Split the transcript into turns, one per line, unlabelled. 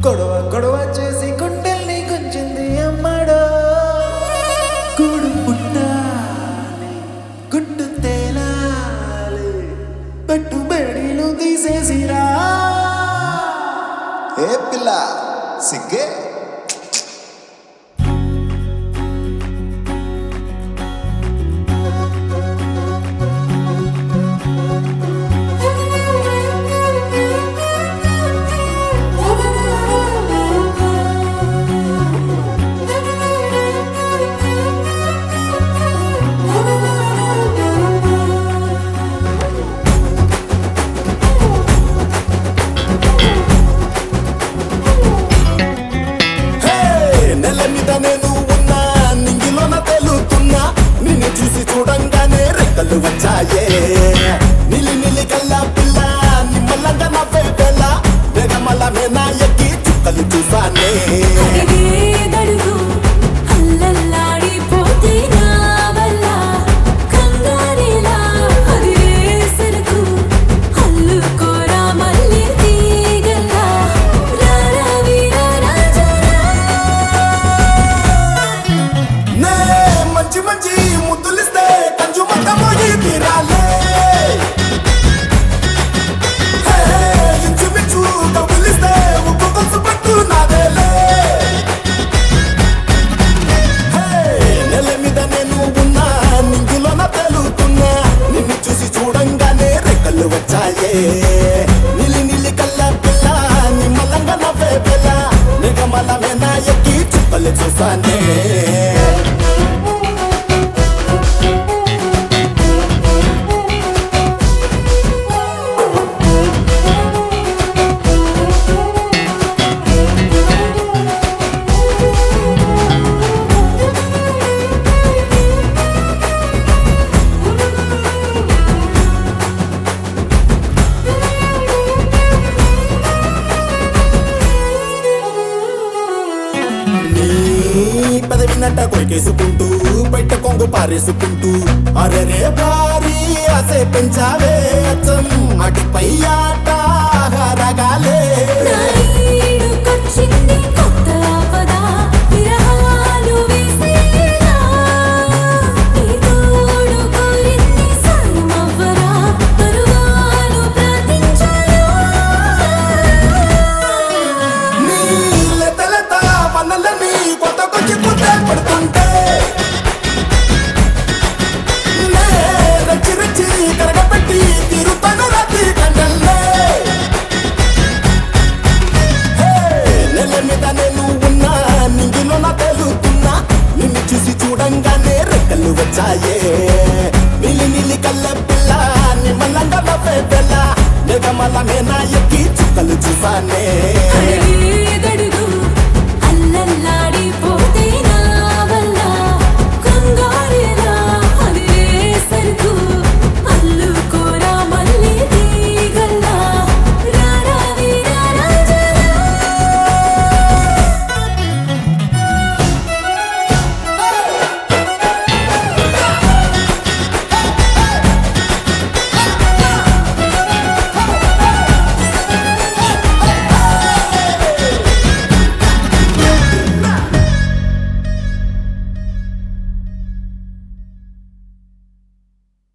గొడవ గొడవ చేసి గుండెల్ని గుంజింది అమ్మడో గూడు పుట్టాలి గుడ్డు తేలాలి పెట్టు బేడీలు తీసేసిరా
ఏ పిల్ల సిగ్గే
హే! నెల మీద నేను ఉన్నా నింగిలోన తేలుతున్నా నిన్ను చూసి చూడంగానే రెక్కలు వచ్చాయే నిలి నిలి కల్లా పిల్ల నిమ్మలంగా నవ్వే వేళ వెగమల మేనా ఎక్కి చుక్కలు చూసానే
అడిగేదడుగు అల్లల్లాడిపోతే నా వల్ల కంగారేలా అదిరే సరుకు అల్లుకోరా మళ్ళీ తీగల్లా రారా వీరా రాజారా
నే మంచి మంచి ముద్దులిస్తే కంచు మంట మోగి తీరాలే హే! ఇంచుమించు కబులిస్తే ఉప్పు కొంచెం పట్టు నాదేలే హే! నెల మీద నేను ఉన్నా నింగిలోన తేలుతున్నా నిన్ను చూసి చూడంగానే రెక్కలు వచ్చాయే నిలి నిలి కల్ల పిల్ల నిమ్మలంగా నవ్వే పిల్ల నిగమల మేనా ఎక్కి చుక్కలు చూసానే నీ పెదవినట్ట కొరికేసుకుంటూ బయట కొంగు పారేసుకుంటూ అరెరే భారీ ఆసే పెంచావే అచ్చం అటుపై ఆట రగాలే
నాయుడుకొచ్చింది కొత్త ఆపద విరహాలు వేసేలా నీ తోడు కోరింది సాయమవ్వరా పరువాలు ప్రార్థించాను
నీ లెతలెత పనులని కొత్త కొచ్చి పుట్టే పడుతుంటే నే రచ్చి రచ్చి కరగపెట్టి తిరుతాను రాత్రి కండల్లే హే, నెల మీద నేను ఉన్నా నింగిలో నా తేలుతున్నా నిన్ను చూసి చూడంగానే రెక్కలు వచ్చాయే నిలి నిలి కళ్ళ పిల్ల నిమ్మలంగా నవ్వే పిల్ల నిగమల మేనా ఎక్కి చుక్కలు చూసానే
అడిగే